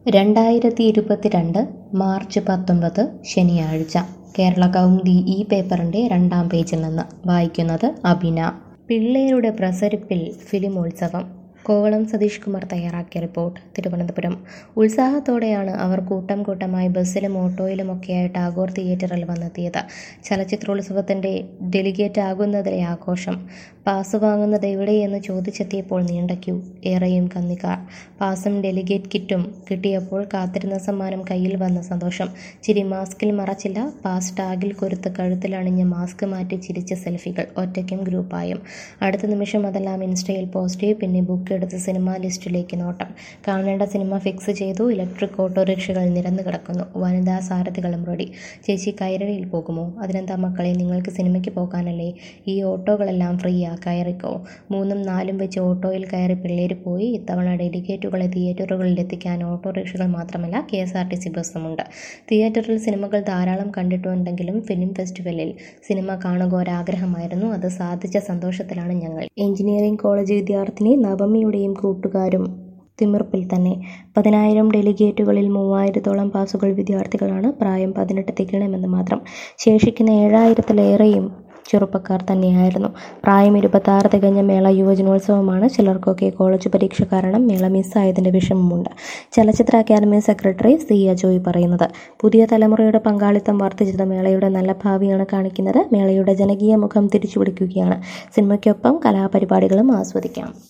രണ്ടായിരത്തി ഇരുപത്തിരണ്ട് മാർച്ച് പത്തൊമ്പത് ശനിയാഴ്ച കേരള കൗമുദി ഈ പേപ്പറിൻ്റെ രണ്ടാം പേജിൽ നിന്ന് വായിക്കുന്നത് അബിന പിള്ളേരുടെ പ്രസരിപ്പിൽ ഫിലിമോത്സവം കോവളം സതീഷ് കുമാർ തയ്യാറാക്കിയ റിപ്പോർട്ട് തിരുവനന്തപുരം ഉത്സാഹത്തോടെയാണ് അവർ കൂട്ടം കൂട്ടമായി ബസ്സിലും ഓട്ടോയിലുമൊക്കെയായി ടാഗോർ തിയേറ്ററിൽ വന്നെത്തിയത് ചലച്ചിത്രോത്സവത്തിൻ്റെ ഡെലിഗേറ്റ് ആകുന്നതിലെ ആഘോഷം പാസ് വാങ്ങുന്നത് എവിടെയെന്ന് ചോദിച്ചെത്തിയപ്പോൾ നീണ്ട ക്യൂ ഏറെയും കന്നിക്കാർ പാസും ഡെലിഗേറ്റ് കിറ്റും കിട്ടിയപ്പോൾ കാത്തിരുന്ന സമ്മാനം കയ്യിൽ വന്ന സന്തോഷം ചിരി മാസ്കിൽ മറച്ചില്ല പാസ് ടാഗിൽ കൊരുത്ത് കഴുത്തിലണിഞ്ഞ് മാസ്ക് മാറ്റി ചിരിച്ച സെൽഫികൾ ഒറ്റയ്ക്കും ഗ്രൂപ്പായും അടുത്ത നിമിഷം അതെല്ലാം ഇൻസ്റ്റയിൽ പോസ്റ്റ് ചെയ്ത് പിന്നെ ബുക്ക് എടുത്ത് സിനിമാ ലിസ്റ്റിലേക്ക് നോട്ടം കാണേണ്ട സിനിമ ഫിക്സ് ചെയ്തു ഇലക്ട്രിക് ഓട്ടോറിക്ഷകൾ നിരന്നു കിടക്കുന്നു വനിതാ സാരഥികളും റെഡി ചേച്ചി കൈരളിയിൽ പോകുമോ അതിനെന്താ മക്കളെ നിങ്ങൾക്ക് സിനിമയ്ക്ക് പോകാനല്ലേ ഈ ഓട്ടോകളെല്ലാം ഫ്രീയാ കയറിക്കോ മൂന്നും നാലും വെച്ച് ഓട്ടോയിൽ കയറി പിള്ളേർ പോയി ഇത്തവണ ഡെലിഗേറ്റുകളെ തിയേറ്ററുകളിൽ എത്തിക്കാൻ ഓട്ടോറിക്ഷകൾ മാത്രമല്ല K S R T C ബസ്സുമുണ്ട് തിയേറ്ററിൽ സിനിമകൾ ധാരാളം കണ്ടിട്ടുണ്ടെങ്കിലും ഫിലിം ഫെസ്റ്റിവലിൽ സിനിമ കാണുക ഒരാഗ്രഹമായിരുന്നു അത് സാധിച്ച സന്തോഷത്തിലാണ് ഞങ്ങൾ എഞ്ചിനീയറിംഗ് കോളേജ് വിദ്യാർത്ഥിനി നവമിയുടെയും കൂട്ടുകാരും തിമിർപ്പിൽ തന്നെ പതിനായിരം ഡെലിഗേറ്റുകളിൽ മൂവായിരത്തോളം പാസുകൾ വിദ്യാർത്ഥികളാണ് പ്രായം പതിനെട്ട് തികയണമെന്ന് മാത്രം ശേഷിക്കുന്ന ഏഴായിരത്തിലേറെയും ചെറുപ്പക്കാർ തന്നെയായിരുന്നു പ്രായം ഇരുപത്താറ് തികഞ്ഞ മേള യുവജനോത്സവമാണ് ചിലർക്കൊക്കെ കോളേജ് പരീക്ഷ കാരണം മേള മിസ്സായതിൻ്റെ വിഷമമുണ്ട് ചലച്ചിത്ര അക്കാദമി സെക്രട്ടറി സി അജോയ് പറയുന്നത് പുതിയ തലമുറയുടെ പങ്കാളിത്തം വർദ്ധിച്ചത് മേളയുടെ നല്ല ഭാവിയാണ് കാണിക്കുന്നത് മേളയുടെ ജനകീയ മുഖം തിരിച്ചുപിടിക്കുകയാണ് സിനിമയ്ക്കൊപ്പം കലാപരിപാടികളും ആസ്വദിക്കാം